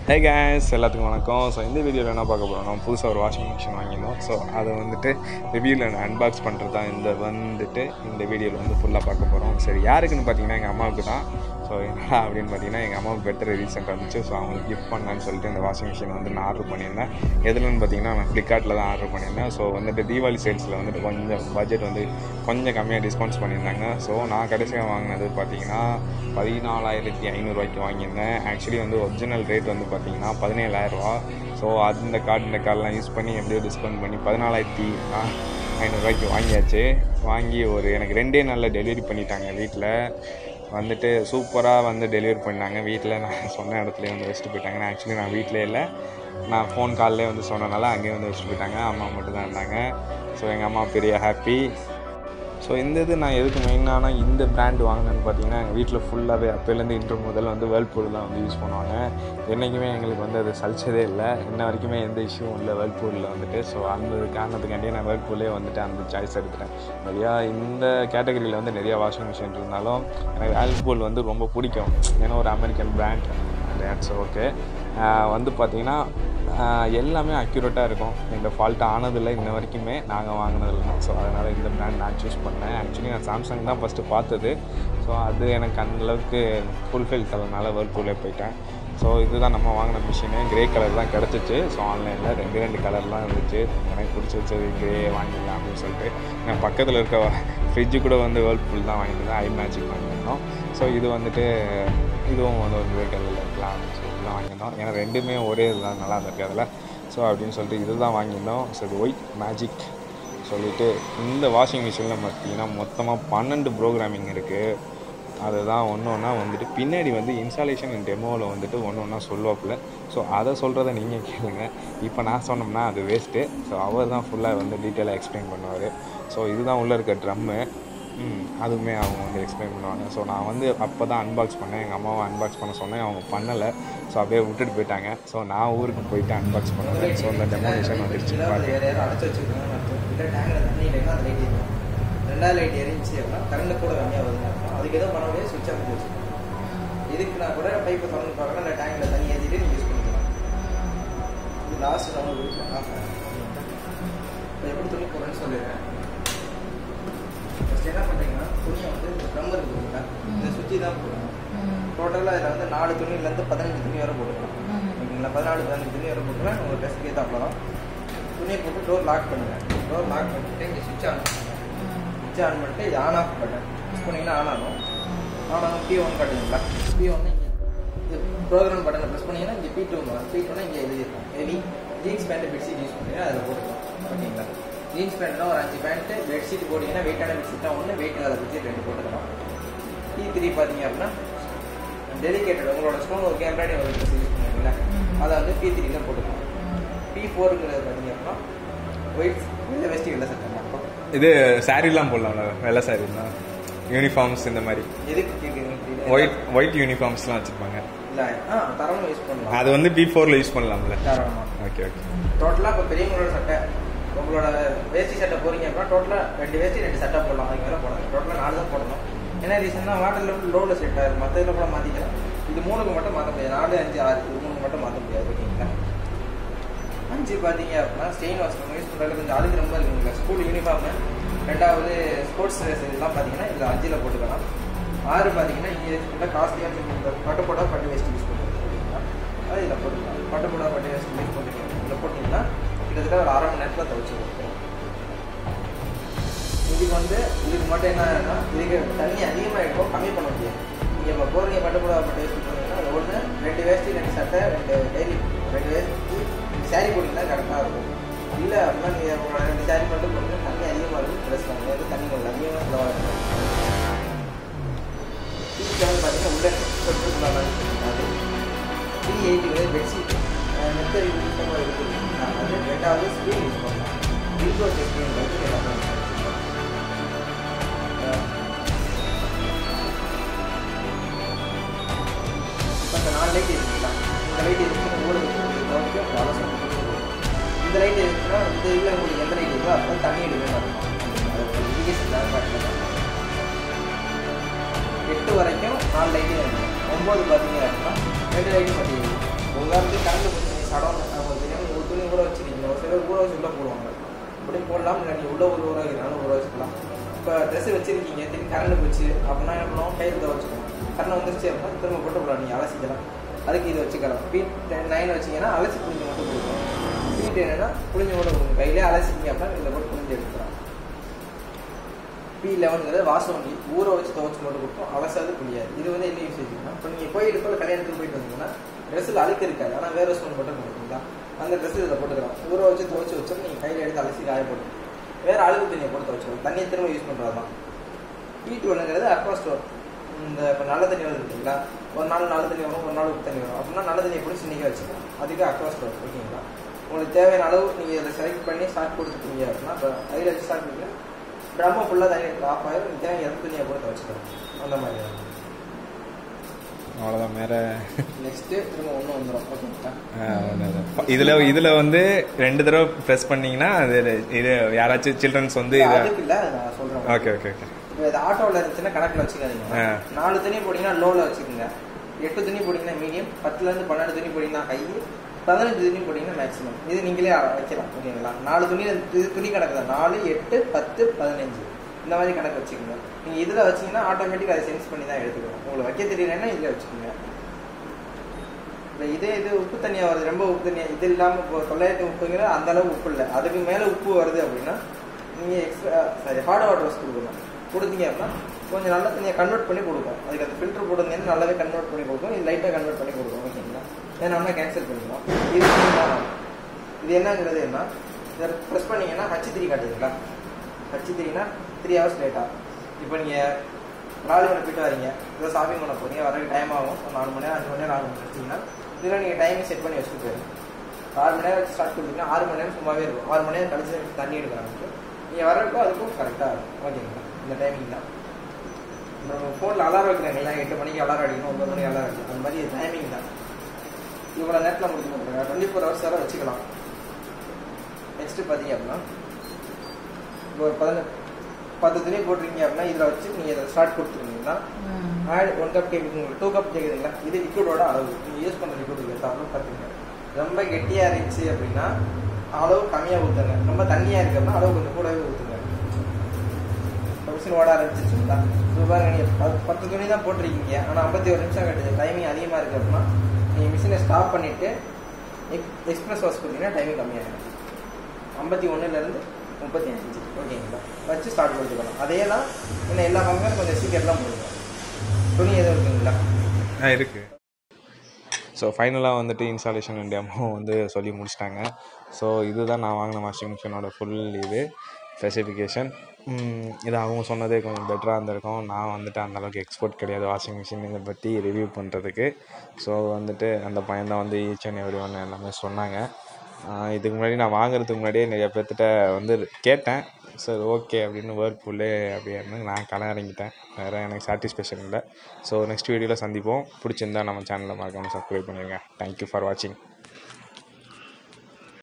ஹே case எல்லாத்துக்கும் வணக்கம் so இந்த வீடியோவில் என்ன பார்க்க போகிறோம் புதுசாக ஒரு வாஷிங் மிஷின் வாங்கியிருந்தோம் ஸோ அதை வந்துட்டு ரிவ்யூவில் அன்பாக்ஸ் பண்ணுறது தான் இந்த வந்துட்டு இந்த வீடியோவில் வந்து ஃபுல்லாக பார்க்க போகிறோம் சரி யாருக்குன்னு பார்த்தீங்கன்னா எங்கள் அம்மாவுக்கு தான் ஸோ என்னடா அப்படின்னு பார்த்தீங்கன்னா எங்கள் அம்மாவுக்கு பெட்டர் ரீசெண்ட் வந்துச்சு ஸோ அவங்களுக்கு கிஃப்ட் பண்ணலான்னு சொல்லிட்டு இந்த வாஷிங் மிஷின் வந்து நான் ஆர்டர் பண்ணியிருந்தேன் எதுலன்னு பார்த்தீங்கன்னா நான் ஃப்ளிப்கார்ட்டில் தான் ஆர்டர் பண்ணியிருந்தேன் ஸோ வந்துட்டு தீபாவளி சேல்ஸில் வந்துட்டு கொஞ்சம் பட்ஜெட் வந்து கொஞ்சம் கம்மியாக டிஸ்கவுண்ட்ஸ் பண்ணியிருந்தாங்க ஸோ நான் கடைசியாக வாங்கினது பார்த்தீங்கன்னா பதினாலாயிரத்தி ஐநூறுரூவாய்க்கு வாங்கியிருந்தேன் ஆக்சுவலி வந்து ஒரிஜினல் ரேட் வந்து பார்த்தீங்கன்னா பதினேழாயிரரூவா ஸோ அந்த கார்டு இந்த கார்டெலாம் யூஸ் பண்ணி எப்படியோ டிஸ்கவுண்ட் பண்ணி பதினாலாயிரத்தி ஐநூறுரூவாய்க்கு வாங்கியாச்சு வாங்கி ஒரு எனக்கு ரெண்டே நாளில் டெலிவரி பண்ணிட்டாங்க வீட்டில் வந்துட்டு சூப்பராக வந்து டெலிவரி பண்ணாங்க வீட்டில் நான் சொன்ன இடத்துலயே வந்து வச்சுட்டு போயிட்டாங்க நான் ஆக்சுவலி நான் வீட்டிலே இல்லை நான் ஃபோன் கால்லே வந்து சொன்னனால அங்கேயே வந்து வச்சுட்டு போயிட்டாங்க அம்மா மட்டும் தான் இருந்தாங்க ஸோ எங்கள் அம்மா பெரிய ஹாப்பி ஸோ இந்த இது நான் எதுக்கு மெயினான இந்த பிராண்ட் வாங்கினேன்னு பார்த்தீங்கன்னா எங்கள் வீட்டில் ஃபுல்லாகவே அப்போலேருந்து இன்று முதல் வந்து வேர்ல்பூல் தான் வந்து யூஸ் பண்ணுவாங்க என்றைக்குமே எங்களுக்கு வந்து அது சலிச்சதே இல்லை இன்ன வரைக்குமே எந்த இஷ்யூவும் இல்லை வேர்ல்பூலில் வந்துட்டு ஸோ அந்த காரணத்துக்காண்டியே நான் வேர்ல்பூலே வந்துட்டு அந்த சாய்ஸ் எடுத்துட்டேன் நிறையா இந்த கேட்டகரியில் வந்து நிறையா வாஷிங் மிஷின் இருந்தாலும் எனக்கு வேர்ல்பூல் வந்து ரொம்ப பிடிக்கும் ஏன்னா ஒரு அமெரிக்கன் பிராண்ட் டேட்ஸ் ஓகே வந்து பார்த்தீங்கன்னா ஆஹ் எல்லாமே அக்யூரேட்டாக இருக்கும் இந்த ஃபால்ட் ஆனதில்லை இன்ன வரைக்குமே நாங்கள் வாங்கினதில்லை ஸோ அதனால் இந்த பிராண்ட் நான் சூஸ் பண்ணேன் ஆக்சுவலி நான் சாம்சங் தான் ஃபஸ்ட்டு பார்த்தது ஸோ அது எனக்கு அந்தளவுக்கு ஃபுல்ஃபில் தரதுனால வேர்ல்பூலே போயிட்டேன் ஸோ இதுதான் நம்ம வாங்கின மிஷினு கிரே கலர் தான் கிடச்சிச்சு ஸோ ஆன்லைனில் ரெண்டு ரெண்டு கலர்லாம் இருந்துச்சு எனக்கு பிடிச்சி வச்சது கிரே வாங்கிடலாம் அப்படின்னு சொல்லிட்டு நான் பக்கத்தில் இருக்க ஃப்ரிட்ஜு கூட வந்து வேர்ல்பூல் தான் வாங்கியிருந்தேன் ஐ மேஜிக் வாங்கியிருந்தோம் ஸோ இது வந்துட்டு இதுவும் வந்து ஒரு கிரே கலரில் இருக்கலாம் அப்படின்னு சொல்லிட்டு தான் வாங்கியிருந்தோம் ஏன்னா ரெண்டுமே ஒரே இதுதான் நல்லா இருந்திருக்கு அதில் ஸோ அப்படின்னு சொல்லிட்டு இது தான் வாங்கியிருந்தோம் ஸோ இது ஒயிட் மேஜிக் சொல்லிட்டு இந்த வாஷிங் மிஷினில் பார்த்தீங்கன்னா மொத்தமாக பன்னெண்டு ப்ரோக்ராமிங் இருக்குது அதுதான் ஒன்று ஒன்றா வந்துட்டு பின்னாடி வந்து இன்ஸ்டாலேஷன் அண்ட் டெமோவில் வந்துட்டு ஒன்று ஒன்றா சொல்லுவாப்புல ஸோ அதை சொல்கிறத நீங்கள் கேளுங்க இப்போ நான் சொன்னோம்னா அது வேஸ்ட்டு ஸோ அவர் தான் ஃபுல்லாக வந்து டீட்டெயிலாக எக்ஸ்பிளைன் பண்ணுவார் ஸோ இதுதான் உள்ளே இருக்க ட்ரம்மு அதுவுமே அவங்க வந்து எக்ஸ்பிளைன் பண்ணுவாங்க ஸோ நான் வந்து அப்போ தான் அன்பாக்ஸ் பண்ணேன் எங்கள் அம்மாவை அன்பாக்ஸ் பண்ண சொன்னேன் அவங்க பண்ணலை ஸோ அப்படியே விட்டுட்டு போயிட்டாங்க ஸோ நான் ஊருக்கு போயிட்டு அன்பாக்ஸ் பண்ணேன் ஸோ இந்த டெமோனேஷன் வந்துருச்சு பாருங்க வேறு யாரும் அடைச்சி வச்சுருக்காங்க அர்த்தம் இல்லை டேங்கில் தண்ணி இல்லைன்னா அந்த லைட் எரியும் ரெண்டாவது லைட் எரிஞ்சு அப்படின்னா கரண்ட் கூட கம்மியாக வருதுன்னு அர்த்தம் அதுக்கு எதுவும் பண்ண முடியாது சுவிட்ச் ஆஃப் வச்சுருக்கோம் இதுக்குனா கூட பைப்பை திறந்து பார்க்கலாம் இல்லை டேங்கில் தண்ணி ஏற்றிட்டு நீங்கள் யூஸ் பண்ணிக்கலாம் இது லாஸ்ட் நம்ம வீட்டில் ஆஃப் இப்போ எப்படி துணி போடுறேன்னு சொல்லிடுறேன் ஃபஸ்ட் என்ன பண்ணுறீங்கன்னா துணியை வந்து இந்த ட்ரம் இருக்குங்களா இந்த சுற்றி தான் போடணும் டோட்டலாக இதில் வந்து நாலு துணியிலேருந்து பதினஞ்சு துணி வரை போட்டுக்கலாம் ஓகேங்களா பதினாலு பதினஞ்சு துணி வரை போட்டுக்கலாம் உங்கள் ட்ரெஸ்க்கு ஏற்றாப்புல தான் துணியை போட்டு டோர் லாக் பண்ணுங்கள் டோர் லாக் பண்ணிட்டு இங்கே சுவிட்ச் ஆன் சுவிட்ச் ஆன் பண்ணிட்டு இது ஆன் ஆஃப் பட்டன் யூஸ் பண்ணிங்கன்னா ஆன் ஆகும் ஆன் ஆகும் பி ஒன் காட்டுங்களா பி ஒன்று இங்கே இது ப்ரோக்ராம் பட்டனை ப்ரெஸ் பண்ணிங்கன்னா இங்கே பி டூ பி டூனா இங்கே எழுதியிருக்கும் heavy jeans pant bedsheet use பண்ணுறீங்கன்னா அதில் போட்டுக்கலாம் ஓகேங்களா ஜீன்ஸ் பேண்ட்னா ஒரு அஞ்சு பேண்ட்டு பெட்ஷீட் போட்டிங்கன்னா வெயிட்டான பெட்ஷீட்னா ஒன்று வெயிட் இல்லாத பெட்ஷீட் ரெண்டு போட்டுக்கலாம் டி த்ரீ பார்த்தீங்க அப்படின்னா டெலிகேட்டட் உங்களோட ஸ்டோன் ஒரு கேமரா ஒரு ட்ரெஸ் யூஸ் பண்ணுவீங்களா அதை வந்து பி த்ரீல போட்டுக்கலாம் பி ஃபோருங்கிறது பார்த்தீங்க அப்படின்னா ஒயிட் வெள்ளை வெஸ்டி வெள்ளை சட்டை மட்டும் இது சாரீலாம் போடலாம்ல வெள்ளை சாரீலாம் யூனிஃபார்ம்ஸ் இந்த மாதிரி எதுக்கு கேட்குறீங்க புரியல? ஒயிட் ஒயிட் யூனிஃபார்ம்ஸ்லாம் வச்சுருப்பாங்க இல்லை ஆ தரமாக யூஸ் பண்ணலாம் அது வந்து பி ஃபோரில் யூஸ் பண்ணலாம்ல தாராளமாக ஓகே ஓகே டோட்டலாக இப்போ பெரியவங்களோட சட்டை உங்களோட வேஷ்டி சட்டை போறீங்க அப்படின்னா டோட்டலாக ரெண்டு வேஷ்டி ரெண்டு சட்டை போடலாம் அதுக்கு மேலே போடலாம் டோட்டலாக நாலு தான் போடணும் என்ன ரீசன்னா வாட்டர் லெவல் லோவில் செட் ஆகும் மற்ற இதில் கூட மாற்றிக்கலாம் இது மூணுக்கு மட்டும் மாற்ற முடியாது நாலு அஞ்சு ஆறு இது மூணுக்கு மட்டும் மாற்ற முடியாது ஓகேங்களா அஞ்சு பார்த்தீங்க அப்படின்னா ஸ்டெயின் வாஷ் நம்ம யூஸ் பண்ணுறது கொஞ்சம் அழுகு ரொம்ப இருக்குங்களா ஸ்கூல் யூனிஃபார்மு ரெண்டாவது ஸ்போர்ட்ஸ் ட்ரெஸ் இதெல்லாம் பார்த்தீங்கன்னா இதில் அஞ்சில் போட்டுக்கலாம் ஆறு பார்த்தீங்கன்னா இங்கே யூஸ் பண்ணால் காஸ்ட்லியாக பட்டு போடா பட்டு வேஸ்ட் யூஸ் பண்ணுறது ஓகேங்களா அது இதில் போட்டுக்கலாம் பட்டு போடா பட்டு வேஸ்ட் யூஸ் பண்ணிக்கலாம் இதில் போட்டிங்கன்னா கிட்டத்தட்ட ஒரு அரை மணி நேரத்தில் துவைச்சு கொடுப்போம் இதுக்கு வந்து இதுக்கு மட்டும் என்னன்னா இதுக்கு தண்ணி அதிகமாக இருக்கும் கம்மி பண்ண முடியாது நீங்கள் இப்போ போகிறீங்க பட்டு போடா பட்டு வேஸ்ட் பண்ணீங்கன்னா ஒன்று ரெண்டு வேஸ்ட்டு ரெண்டு சட்டை ரெண்டு டெய்லி ரெண்டு வேஸ்ட்டு சாரி போட்டிங்கன்னா கரெக்டாக இருக்கும் இல்லை அப்படின்னா நீங்கள் உங்களோட ரெண்டு சாரி மட்டும் போட்டு தண்ணி அதிகமாக இருக்கும் ட்ரெஸ் வாங்க எது தண்ணி கொஞ்சம் அதிகமாக செலவாக இருக்கும் இதுக்கு வந்து பார்த்தீங்கன்னா உள்ள சொட்டு அது த்ரீ எயிட்டி வந்து பெட்ஷீட் மெத்தட் யூஸ் பண்ண இருக்குது அது ரெண்டாவது ஸ்க்ரீன் யூஸ் பண்ணலாம் விண்டோ ஸ்க்ரீன் வந்து எல்லாமே இப்போ இந்த நாலு லைட் இருக்குங்களா இந்த லைட் இருக்குன்னு ஓடுது கவனிக்க அவசியம் இந்த லைட் இருக்குன்னா இந்த இதில் உங்களுக்கு எந்த லைட் இருக்கோ அப்போ தண்ணி எடுக்க மாட்டோம் அது இரிகேஷன் தான் காட்டுறேன் எட்டு வரைக்கும் நாலு லைட்டு இருக்கும் ஒம்பது பார்த்தீங்க அப்படின்னா ரெண்டு லைட்டு மட்டும் உதாரணத்துக்கு கரண்ட் போச்சு சடம் அவங்க தெரியாமல் ஒரு துணி கூட வச்சிருக்கீங்க ஒரு சிலர் ஊற வச்சு உள்ள போடுவாங்க அப்படி போடலாம் இல்லை நீங்கள் உள்ள ஒரு ஊற வைக்கிறாலும் ஊற வச்சுக்கலாம் இப்போ ட்ரெஸ் வச்சிருக்கீங்க திரும்பி கரண்ட் போச்சு அப்படின்னா என்ன பண்ணுவோம் கையில் துவச்சிக்கணும் கரண்ட் வந்துருச்சு அப்படின்னா திரும்ப போட்டு போடலாம் நீங்கள் அலசிக்கலாம் அதுக்கு இது வச்சுக்கலாம் பீட் நைன் வச்சிங்கன்னா அலசி புளிஞ்சு மட்டும் கொடுக்கும் பீட் என்னன்னா புளிஞ்சு மட்டும் கொடுக்கும் கையிலே அலசிக்கிங்க அப்படின்னா இதில் போட்டு புளிஞ்சு எடுத்துக்கலாம் பி லெவனுங்கிறது வாசம் வண்டி ஊற வச்சு துவச்சி மட்டும் கொடுக்கும் அலசாது புளியாது இது வந்து என்ன யூசேஜ்னா இப்போ நீங்கள் கோயிலுக்கு போல கல்யாணத்துக்கு போயிட்டு வந்தீங்கன்னா ட்ரெஸ்ஸில் அழுக்கு இருக்காது ஆனால் வேற ஸ்பூன் மட்டும் கொடுக்குங்களா அந்த ட்ரெஸ் இதில் போட்டுக்கலாம் ஊற வச்சு துவச்சி வச்சோம் நீங்கள் கையில் எடுத்து அலசி காய போட்டு வேற அழுக்கு தண்ணியை போட்டு துவச்சிக்கலாம் தண்ணியை திரும்ப யூஸ் பண்ணுறது தான் ஹீட் ஒன்றுங்கிறது அக்வா ஸ்டோர் இந்த இப்போ நல்ல தண்ணி வருது இல்லைங்களா ஒரு நாள் நல்ல தண்ணி வரும் ஒரு நாள் உப்பு தண்ணி வரும் அப்படின்னா நல்ல தண்ணியை பிடிச்சி நீங்கள் வச்சுக்கலாம் அதுக்கு அக்வா ஸ்டோர் ஓகேங்களா உங்களுக்கு தேவையான அளவு நீங்கள் இதை செலக்ட் பண்ணி ஸ்டார்ட் கொடுத்துட்டீங்க அப்படின்னா இப்போ அதில் வச்சு ஸ்டார்ட் பண்ணி ட்ரம்மை ஃபுல்லாக தண்ணி எடுத்து ஆஃப் ஆயிரும் நீங்கள் தேவை எந்த தண்ணியை போட்டு வச்சுக்கலாம் அந்த மாதிரி தான் அவ்வளோதான் வேறு நெக்ஸ்ட்டு திரும்ப ஒன்று வந்துடும் ஓகேங்களா இதில் இதில் வந்து ரெண்டு தடவை ப்ரெஸ் பண்ணீங்கன்னா அது இது யாராச்சும் சில்ட்ரன்ஸ் வந்து இதை அதுக்கு இல்லை அது நான் சொல்கிறேன் ஓகே ஓகே ஓகே இப்போ இது ஆட்டோவில் இருந்துச்சுன்னா கணக்கில் வச்சுக்காதீங்க ஆ. நாலு துணி போட்டிங்கன்னா லோவில் வச்சுக்கோங்க எட்டு துணி போட்டிங்கன்னா மீடியம் பத்துலேருந்து பன்னெண்டு துணி போட்டிங்கன்னா ஹை பதினஞ்சு துணி போட்டிங்கன்னா மேக்ஸிமம் இது நீங்களே வைக்கலாம் ஓகேங்களா நாலு துணி இது துணி கணக்கு தான் நாலு எட்டு பத்து பதினஞ்சு இந்த மாதிரி கணக்கு வச்சுக்கோங்க நீங்கள் இதில் வச்சீங்கன்னா ஆட்டோமேட்டிக் அதை சென்ஸ் பண்ணி தான் எடுத்துக்கணும் உங்களுக்கு வைக்க தெரியலன்னா இதில் வச்சுக்கோங்க இப்போ இதே இது உப்பு தண்ணியாக வருது ரொம்ப உப்பு தண்ணியாக இது இல்லாமல் இப்போ தொள்ளாயிரத்தி முப்பதுங்கிற அந்த அளவு உப்பு இல்லை அதுக்கு மேலே உப்பு வருது அப்படின்னா நீங்கள் extra sorry hard water wash கொடுக்கணும் கொடுத்தீங்க அப்படின்னா கொஞ்சம் நல்ல தண்ணியை கன்வெர்ட் பண்ணி கொடுக்கும் அதுக்கு அந்த ஃபில்டர் போடுங்கன்னா நல்லாவே கன்வெர்ட் பண்ணி கொடுக்கும் இது லைட்டாக கன்வெர்ட் பண்ணி கொடுக்கும் ஓகேங்களா வேணாம்னா கேன்சல் பண்ணிக்கலாம் இது தான் இது என்னங்கிறது என்ன இதை ப்ரெஸ் பண்ணீங்கன்னா ஹச் த்ரீ காட்டுதுங்களா ஹச் த்ரீனா த்ரீ ஹவர்ஸ் லேட்டாக இப்போ நீங்கள் ராலிமலை போயிட்டு வரீங்க ஏதோ ஷாப்பிங் பண்ண போறீங்க வரக்கு டைம் ஆகும் ஒரு நாலு மணி நேரம் அஞ்சு மணி நேரம் ஆகும் வச்சிங்கன்னா இதில் நீங்கள் டைமிங் செட் பண்ணி வச்சுட்டு போயிடும் ஆறு மணி நேரம் வச்சு ஸ்டார்ட் கொடுத்தீங்கன்னா ஆறு மணி நேரம் சும்மாவே இருக்கும் ஆறு மணி நேரம் கழிச்சு தண்ணி எடுக்கிறாங்க நீங்கள் வரப்போ அதுக்கும் கரெக்டாக இருக்கும் ஓகேங்களா இந்த டைமிங் தான் நம்ம ஃபோனில் அலாரம் வைக்கிறாங்களா எட்டு மணிக்கு அலாரம் அடிக்கணும் ஒன்பது மணிக்கு அலாரம் அடிக்கணும் அந்த மாதிரி டைமிங் தான் இவ்வளோ நேரத்தில் முடிச்சு கொடுக்குறாங்க டுவெண்ட்டி ஃபோர் ஹவர்ஸ் வரை வச்சுக்கலாம் நெக்ஸ்ட்டு பார்த்தீங்க அப்படின்னா இப்போ ஒரு பதினெட்டு பத்து துணி போட்டிருக்கீங்க அப்படின்னா இதில் வச்சு நீங்கள் இதை ஸ்டார்ட் கொடுத்துருந்தீங்கன்னா ஆட் ஒன் கப் கேட்குது உங்களுக்கு டூ கப் கேட்குதுங்களா இது லிக்விடோட அளவு நீங்கள் யூஸ் பண்ணுற லிக்விட் ஏற்றாலும் பார்த்துங்க ரொம்ப கெட்டியாக இருந்துச்சு அப்படின்னா அளவு கம்மியாக ஊற்றுங்க ரொம்ப தண்ணியாக இருக்கு அப்படின்னா அளவு கொஞ்சம் கூடவே ஊற்றுங்க மிஷின் ஓட ஆரம்பிச்சிச்சுங்களா இப்போ பாருங்க நீங்கள் பத்து பத்து துணி தான் போட்டிருக்கீங்க ஆனால் ஐம்பத்தி ஒரு நிமிஷம் கட்டுது டைமிங் அதிகமாக இருக்குது அப்படின்னா நீங்கள் மிஷினை ஸ்டாப் பண்ணிவிட்டு எக் எக்ஸ்பிரஸ் வாஷ் கொடுத்தீங்கன்னா டைமிங் கம்மியாகிடும் ஐம்பத்தி ஒன்றுலேருந்து முப்பத்தி அஞ்சு ஓகேங்களா வச்சு ஸ்டார்ட் கொடுத்துக்கலாம் அதே தான் இன்னும் எல்லா பக்கமும் கொஞ்சம் சீக்கிரம்லாம் போடுங்க துணி எதுவும் இருக்குங்களா ஆ இருக்குது ஸோ ஃபைனலாக வந்துட்டு இன்ஸ்டாலேஷன் அண்ட் டெமோ வந்து சொல்லி முடிச்சிட்டாங்க ஸோ இதுதான் நான் வாங்கின வாஷிங் மிஷினோட ஃபுல் இது ஸ்பெசிஃபிகேஷன் இது அவங்க சொன்னதே கொஞ்சம் பெட்டராக இருந்திருக்கும் நான் வந்துட்டு அந்தளவுக்கு எக்ஸ்பர்ட் கிடையாது வாஷிங் மிஷின் இதை பற்றி ரிவ்யூ பண்ணுறதுக்கு ஸோ வந்துட்டு அந்த பையன் தான் வந்து ஈச் அண்ட் எவ்ரி ஒன் எல்லாமே சொன்னாங்க ஆஹ் இதுக்கு முன்னாடி நான் வாங்குறதுக்கு முன்னாடியே நிறைய பேர்த்திட்ட வந்து கேட்டேன் சரி ஓகே அப்படின்னு வேர்ல்பூலே அப்படின்னு நான் களம் இறங்கிட்டேன் வேறு எனக்கு சாட்டிஸ்ஃபேக்ஷன் இல்லை ஸோ நெக்ஸ்ட் வீடியோவில் சந்திப்போம் பிடிச்சிருந்தா நம்ம சேனலை மறக்காமல் சப்ஸ்கிரைப் பண்ணிடுங்க தேங்க்யூ ஃபார் வாட்சிங்